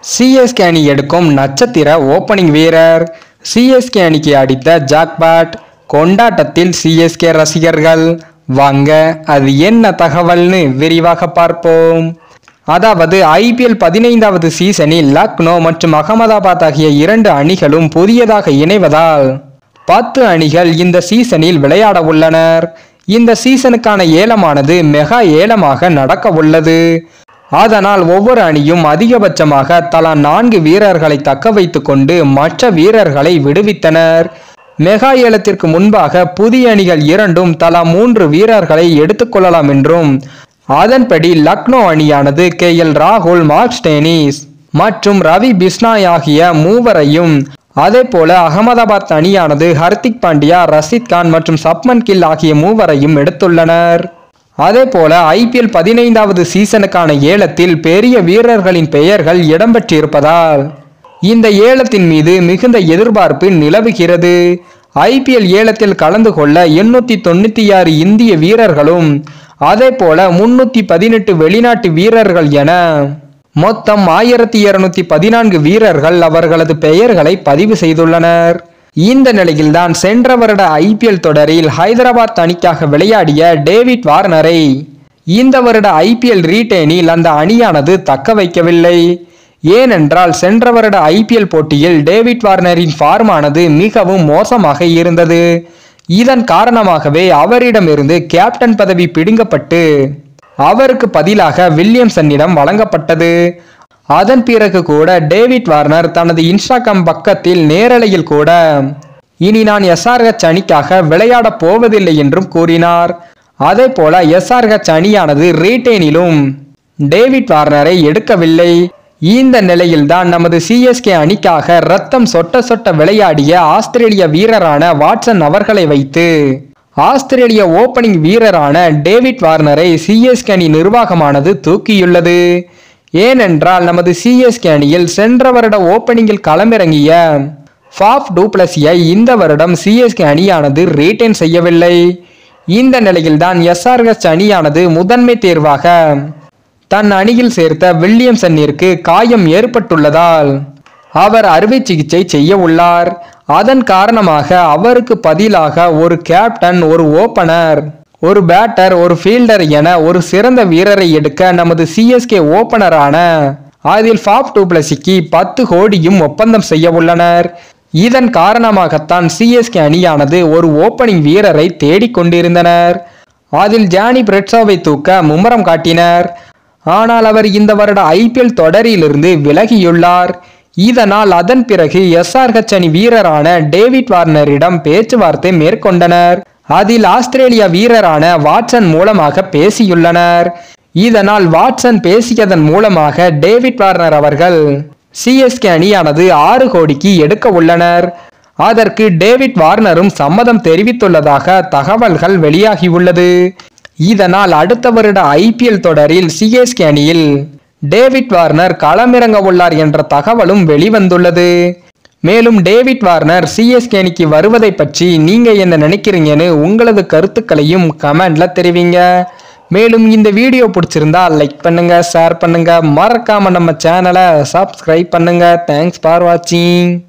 CSK அணி எடுக்கும் நட்சத்திர ஓப்பனிங் வீரர் சிஎஸ்கே அணிக்கு அடித்த ஜாக்பாட் கொண்டாட்டத்தில் சிஎஸ்கே ரசிகர்கள் வாங்க அது என்ன தகவல்னு விரிவாக பார்ப்போம் அதாவது ஐபிஎல் பதினைந்தாவது சீசனில் லக்னோ மற்றும் அகமதாபாத் ஆகிய இரண்டு அணிகளும் புதியதாக இணைவதால் பத்து அணிகள் இந்த சீசனில் விளையாட உள்ளனர் இந்த சீசனுக்கான ஏலமானது மெகா ஏலமாக நடக்க உள்ளது அதனால் ஒவ்வொரு அணியும் அதிகபட்சமாக தலா நான்கு வீரர்களை தக்க வைத்துக் கொண்டு மற்ற வீரர்களை விடுவித்தனர் மெகா ஏலத்திற்கு முன்பாக புதிய அணிகள் இரண்டும் தலா மூன்று வீரர்களை எடுத்துக்கொள்ளலாம் என்றும் அதன்படி லக்னோ அணியானது கே எல் ராகுல் மார்க் ஸ்டேனிஸ் மற்றும் ரவி பிஸ்னாய் ஆகிய மூவரையும் அதே போல அகமதாபாத் அணியானது ஹர்திக் பாண்டியா ரஷீத் கான் மற்றும் சப்மன் கில் ஆகிய மூவரையும் எடுத்துள்ளனர் அதே போல ஐபிஎல் பதினைந்தாவது சீசனுக்கான ஏலத்தில் பெரிய வீரர்களின் பெயர்கள் இடம்பெற்றிருப்பதால் இந்த ஏலத்தின் மீது மிகுந்த எதிர்பார்ப்பு நிலவுகிறது ஐபிஎல் ஏலத்தில் கலந்து கொள்ள எண்ணூத்தி தொண்ணூத்தி ஆறு இந்திய வீரர்களும் அதே போல முன்னூத்தி பதினெட்டு வெளிநாட்டு வீரர்கள் என மொத்தம் ஆயிரத்தி இருநூத்தி பதினான்கு வீரர்கள் அவர்களது பெயர்களை பதிவு செய்துள்ளனர் இந்த நிலையில்தான் சென்ற வருட ஐபிஎல் தொடரில் ஹைதராபாத் அணிக்காக விளையாடிய டேவிட் வார்னரை இந்த வருட ஐபிஎல் ரீடேனில் அந்த அணியானது தக்க வைக்கவில்லை ஏனென்றால் சென்ற வருட ஐபிஎல் போட்டியில் டேவிட் வார்னரின் ஃபார்மானது மிகவும் மோசமாக இருந்தது இதன் காரணமாகவே அவரிடமிருந்து கேப்டன் பதவி பிடுங்கப்பட்டு அவருக்கு பதிலாக வில்லியம்சனிடம் வழங்கப்பட்டது அதன் பிறகு கூட டேவிட் வார்னர் தனது இன்ஸ்டாகிராம் பக்கத்தில் நேரலையில் கூட இனி நான் எஸ்ஆர்ஹெச் அணிக்காக விளையாடப் போவதில்லை என்றும் கூறினார் அதே போல எஸ்ஆர்ஹெச் அணியானது ரீட்டெயினிலும் டேவிட் வார்னரை எடுக்கவில்லை இந்த நிலையில்தான் நமது சிஎஸ்கே அணிக்காக ரத்தம் சொட்ட சொட்ட விளையாடிய ஆஸ்திரேலிய வீரரான வாட்சன் அவர்களை வைத்து ஆஸ்திரேலிய ஓபனிங் வீரரான டேவிட் வார்னரை சிஎஸ்கே அணி நிர்வாகமானது தூக்கியுள்ளது ஏனென்றால் நமது சிஎஸ்கே அணியில் சென்ற வருட ஓப்பனிங்கில் களமிறங்கிய ஃபாஃப் டூப்ளஸியை இந்த வருடம் சிஎஸ்கே அணியானது ரீட்டைன் செய்யவில்லை இந்த நிலையில்தான் எஸ்ஆர்எஸ் அணியானது முதன்மை தேர்வாக தன் அணியில் சேர்த்த வில்லியம்சன்னிற்கு காயம் ஏற்பட்டுள்ளதால் அவர் அறுவை சிகிச்சை செய்ய உள்ளார் அதன் காரணமாக அவருக்கு பதிலாக ஒரு கேப்டன் ஒரு ஓபனர் ஒரு பேட்டர் ஒரு ஃபீல்டர் என ஒரு சிறந்த வீரரை எடுக்க நமது சிஎஸ்கே ஓபனரான அதில் ஃபாப் டூப்ளசிக்கு பத்து கோடியும் ஒப்பந்தம் செய்ய உள்ளனர் இதன் காரணமாகத்தான் சிஎஸ்கே அணியானது ஒரு ஓப்பனிங் வீரரை தேடிக்கொண்டிருந்தனர் அதில் ஜானி பிரெட்ஸோவை தூக்க மும்முரம் காட்டினர் ஆனால் அவர் இந்த வருட ஐபிஎல் தொடரிலிருந்து விலகியுள்ளார் இதனால் அதன் பிறகு எஸ்ஆர்ஹெச் அணி வீரரான டேவிட் வார்னரிடம் பேச்சுவார்த்தை மேற்கொண்டனர் அதில் ஆஸ்திரேலிய வீரரான வாட்சன் மூலமாக பேசியுள்ளனர் இதனால் வாட்சன் பேசியதன் மூலமாக டேவிட் வார்னர் அவர்கள் சிஎஸ்கே அணியானது ஆறு கோடிக்கு எடுக்க உள்ளனர் அதற்கு டேவிட் வார்னரும் சம்மதம் தெரிவித்துள்ளதாக தகவல்கள் வெளியாகியுள்ளது இதனால் அடுத்த வருட ஐபிஎல் தொடரில் சிஎஸ்கே அணியில் டேவிட் வார்னர் களமிறங்க உள்ளார் என்ற தகவலும் வெளிவந்துள்ளது மேலும் டேவிட் வார்னர் சிஎஸ்கே அணிக்கு வருவதை பற்றி நீங்க என்ன நினைக்கிறீங்கன்னு உங்களது கருத்துக்களையும் கமெண்ட்ல தெரிவிங்க மேலும் இந்த வீடியோ பிடிச்சிருந்தா லைக் பண்ணுங்க ஷேர் பண்ணுங்க மறக்காம நம்ம சேனலை சப்ஸ்கிரைப் பண்ணுங்க தேங்க்ஸ் ஃபார் வாட்சிங்